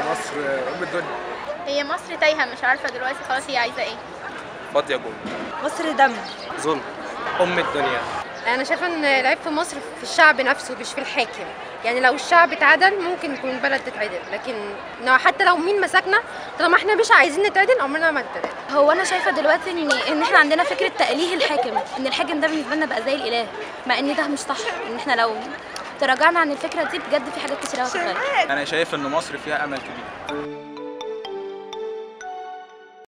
مصر ام الدنيا هي مصر تايهه مش عارفه دلوقتي خلاص هي عايزه ايه فاضيه جول مصر دم ظلم ام الدنيا انا شايفه ان العيب في مصر في الشعب نفسه مش في الحاكم يعني لو الشعب اتعدل ممكن يكون البلد تتعدل لكن لو حتى لو مين مسكنا طالما احنا مش عايزين نتعدل عمرنا ما نتعدل هو انا شايفه دلوقتي ان ان احنا عندنا فكره تأليه الحاكم ان الحاكم ده بالنسبه لنا بقى زي الاله مع ان ده مش صح ان احنا لو تراجعنا عن الفكره دي بجد في حاجات كتير قوي هتتغير انا شايف ان مصر فيها امل كبير